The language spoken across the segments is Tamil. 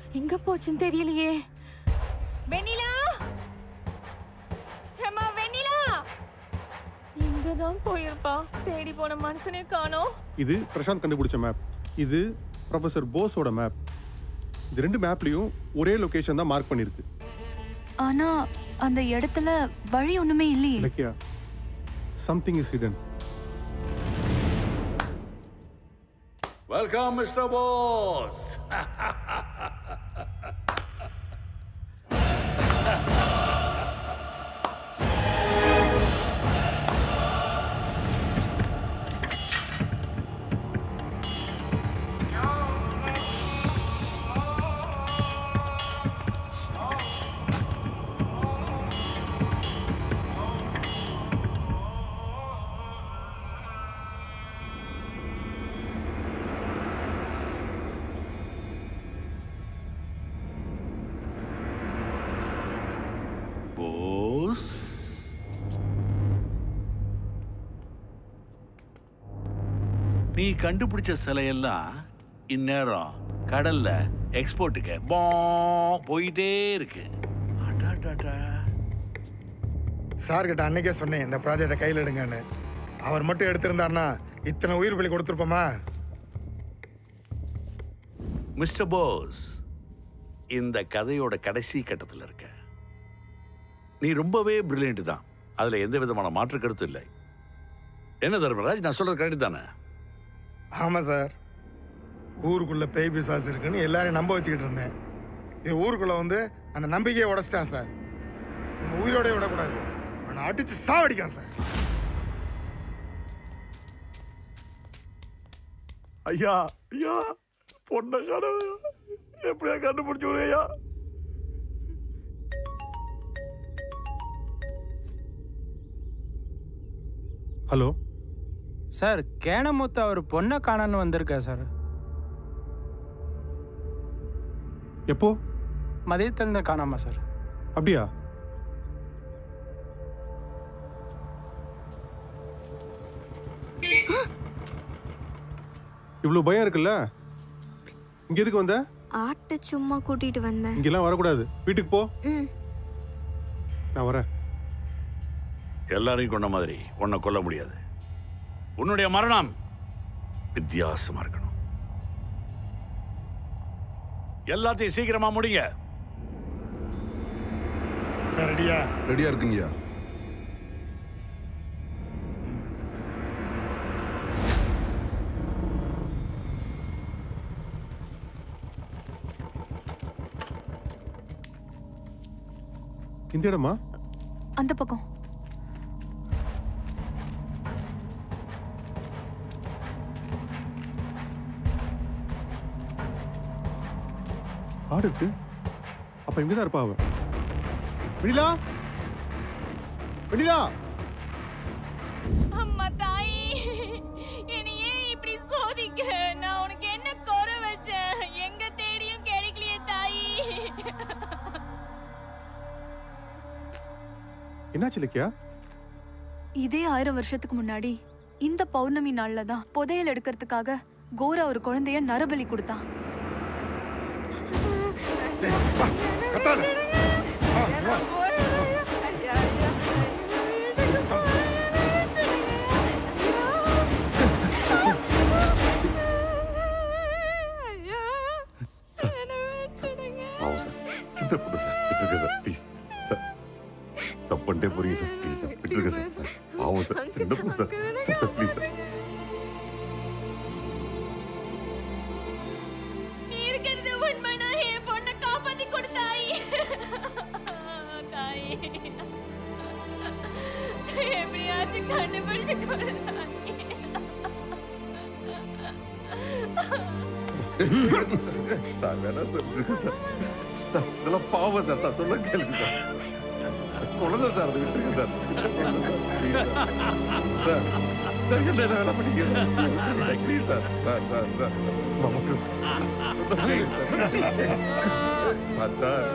எங்க போச்சுன்னு தெரியலையே வெண்ணிலா ஏம்மா வெண்ணிலா எங்கதான் போயிருப்பா தேடி போன மனுஷனே காணோம் இது பிரசாந்த் கண்டுபிடிச்ச மேப் இது ப்ரொஃபசர் போஸோட மேப் இது ரெண்டு மேப்லயும் ஒரே லொகேஷன் தான் மார்க் பண்ணிருக்கு ஆனா அந்த இடத்துல வழி ஒண்ணுமே இல்லையே Ilakkiya something is hidden welcome mister Bose Bose நீ கண்டுபிடிச்ச சிலையெல்லாம் இந்நேரம் கடல்ல எக்ஸ்போர்ட்டுக்கு போ போயிட்டே இருக்கு அடாடாடா. சார்கிட்ட அன்னைக்கே சொன்னேன் இந்த ப்ராஜெக்டை கையில் எடுங்கன்னு அவர் மட்டும் எடுத்திருந்தாருன்னா இத்தனை உயிர் பலி கொடுத்துருப்போமா மிஸ்டர் போஸ் இந்த கதையோட கடைசி கட்டத்தில் இருக்க நீ ரொம்பவே பிரில்லியன்ட் தான் அதுல எந்த விதமான மாற்று கருத்து இல்லை என்ன தர்மராஜ் நான் சொல்றது கரெக்ட் தானே ஆமாம் சார் ஊருக்குள்ள பேய் பிசாசு இருக்குன்னு எல்லாரையும் நம்ப வச்சுக்கிட்டு இருந்தேன் இது ஊருக்குள்ள வந்து அந்த நம்பிக்கையை உடைச்சிட்டான் சார் நம்ம உயிரோட விடக்கூடாது அவனை அடிச்சு சாவடிக்கான் சார் ஐயா ஐயா பொண்ணை கடவு எப்படியா கண்டுபிடிச்சு விடுயா ஹலோ சார் கேனமுத்து அவர் பொண்ணை காணன்னு வந்திருக்கா சார் எப்போ மதியத்திலிருந்து காணாமா சார் அப்படியா இவ்வளவு பயம் இருக்குல்ல இங்க எதுக்கு வந்த ஆட்டை சும்மா கூட்டிட்டு வந்தேன் இங்கெல்லாம் வரக்கூடாது வீட்டுக்கு போ ம் நான் வரேன் எல்லாரையும் கொண்ட மாதிரி உன்னை கொல்ல முடியாது உன்னுடைய மரணம் வித்தியாசமா இருக்கணும் எல்லாத்தையும் சீக்கிரமா முடிங்க ரெடியா ரெடியா இருக்குங்கய்யா இந்த இடமா அந்த பக்கம் ஆடு இருக்கு அப்ப இங்கதான் இருப்பா அவ வெண்ணிலா வெண்ணிலா அம்மா தாயி என்னை ஏன் இப்படி சோதிக்க நான் உனக்கு என்ன குறை வச்சேன் எங்க தேடியும் கிடைக்கலையே தாயி என்னாச்சு இலக்கியா இதே ஆயிரம் வருஷத்துக்கு முன்னாடி இந்த பௌர்ணமி நாள்ல தான் புதையல் எடுக்கிறதுக்காக கோரா ஒரு குழந்தைய நரபலி கொடுத்தான் கத்தாத பாவம் சார் சின்ன பொண்ணு சார் விட்டுருக்க சார் ப்ளீஸ் சார் தப்பு பண்ணிட்டே போறீங்க சார் ப்ளீஸ் சார் விட்டுருக்க சார் சார் பாவம் சார் சின்ன பொண்ணு sir sir sir please sir நீ இருக்கிறது உண்மைனா என் பொண்ணை காப்பாத்தி கொடு தாயி தாயி எப்படியாச்சும் கண்டுபிடிச்சு கொடு தாயி சார் வேணாம் சார் விட்டுருங்க சார் சார் இதெல்லாம் பாவம் சார் நான் சொல்ல கேளுங்க சார் சார், குழந்தை சார் அதை விட்டுருங்க sir Please, sir. Sir sir என்ன என்ன வேலை பண்ணீங்க sir please sir sir sir sir மாமா. சார் சார்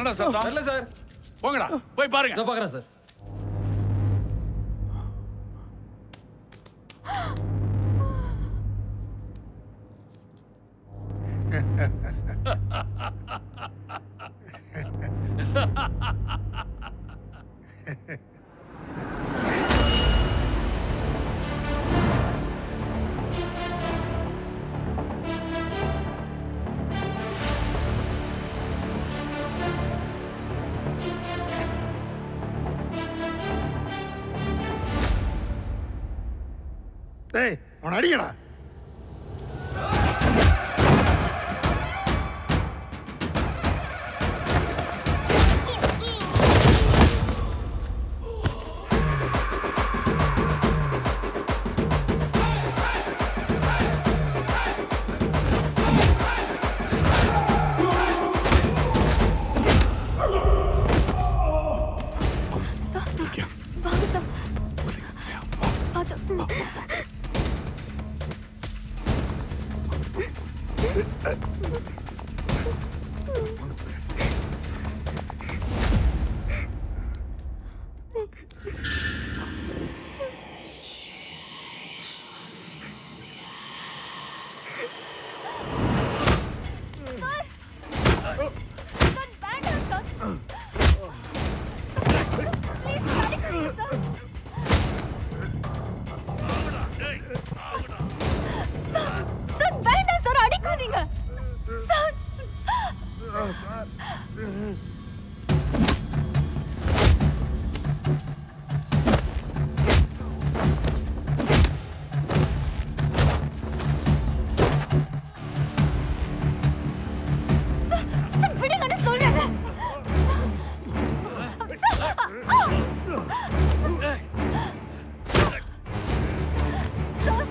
என்னடா சத்தம் தெரியல சார் போங்கடா போய் பாருங்க இதோ பார்க்குறேன் சார் டேய் அவனை அடிக்கடா வாங்க சார் அது சார் வேண்டாம் சார் அடிக்காதீங்க சார் சார் சார் விடுங்கன்னு சொல்றேன்ல சார் ஆ, ஆ. சார்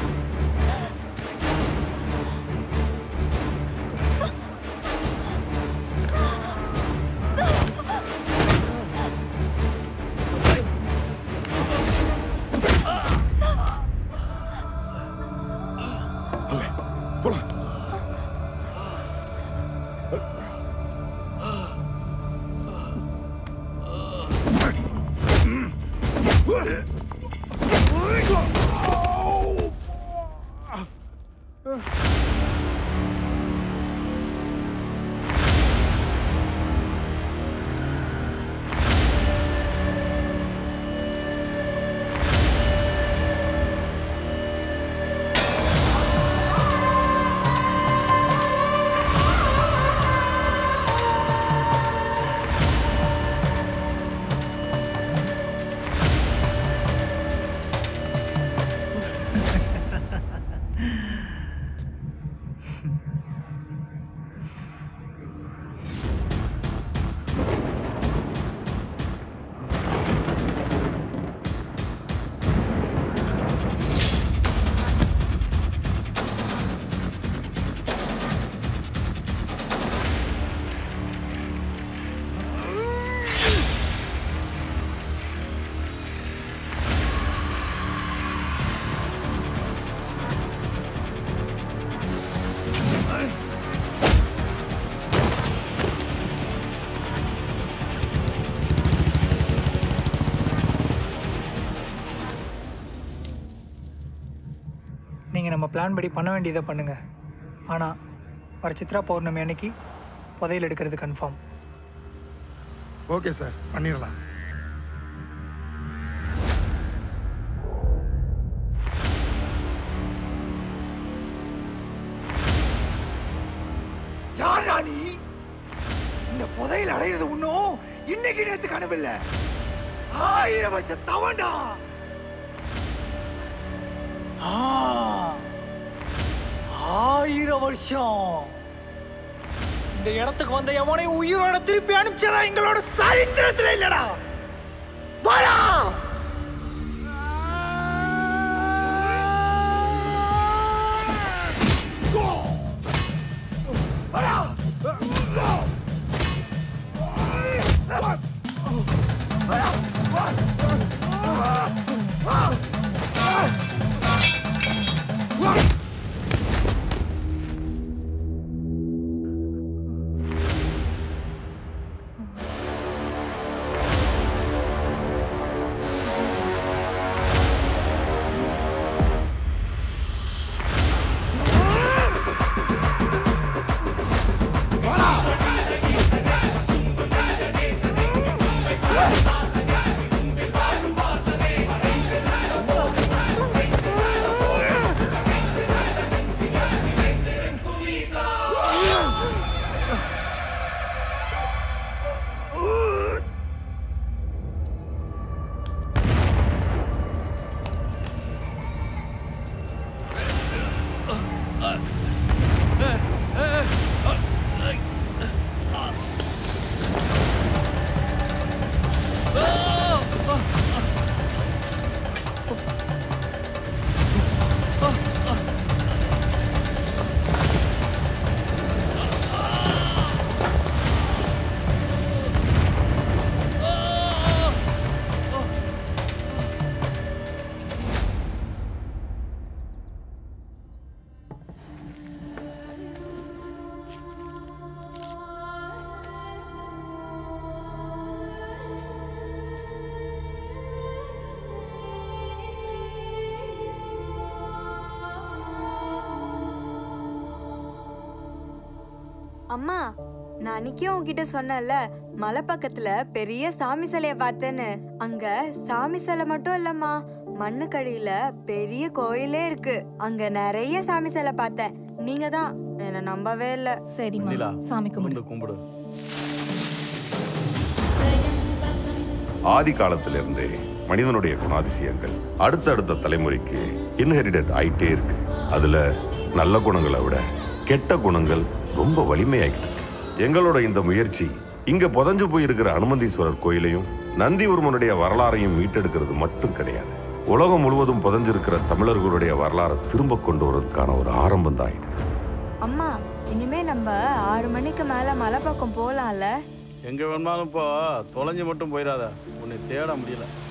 நீங்கள் நம்ம பிளான் படி பண்ண வேண்டியதை பண்ணுங்க ஆனால் வர சித்ரா பௌர்ணமி அன்னைக்கு புதையல் எடுக்கிறது கன்ஃபார்ம் ஓகே சார் பண்ணிடலாம் யாரா நீ இந்த புதையல் அடையிறது ஒன்றும் இன்னைக்கு நேத்து கனவில்ல ஆயிரம் வருஷம் தவண்டா ஆ, ஆயிரம் வருஷம் இந்த இடத்துக்கு வந்த எவனையும் உயிரோட திருப்பி அனுப்பிச்சதா எங்களோட சரித்திரத்துல இல்லடா வாடா அம்மா நான் அன்னைக்கே உன்கிட்ட சொன்னேன்ல மலை பக்கத்துல பெரிய சாமி சிலைய பார்த்தேன்னு அங்க சாமி சிலை மட்டும் இல்லம்மா மண்ணுக்கடியில பெரிய கோயிலே இருக்கு அங்க நிறைய சாமி சிலை பார்த்தேன் நீங்க தான் என்ன நம்பவே இல்ல சரிம்மா சாமி கும்பிடு கும்பிடு ஆதி காலத்திலிருந்தே மனிதனுடைய குணாதிசயங்கள் அடுத்தடுத்த தலைமுறைக்கு இன்ஹெரிடட் ஆயிட்டே இருக்கு அதுல நல்ல குணங்களை விட கெட்ட குணங்கள் ரொம்ப வலிமையாயிட்டு இருக்கு எங்களோட இந்த முயற்சி இங்க புதஞ்சு போயிருக்கிற அனுமந்தீஸ்வரர் கோயிலையும் நந்திவர்மனுடைய வரலாறையும் மீட்டெடுக்கிறது மட்டும் கிடையாது உலகம் முழுவதும் புதஞ்சிருக்கிற தமிழர்களுடைய வரலாறை திரும்ப கொண்டு வரதுக்கான ஒரு ஆரம்பம் தான் இது அம்மா இனிமே நம்ம ஆறு மணிக்கு மேல மலை பக்கம் போலாம்ல எங்க வேணுமாலும் இப்போ தொலைஞ்சு மட்டும் போயிடாத உன்னை தேட முடியல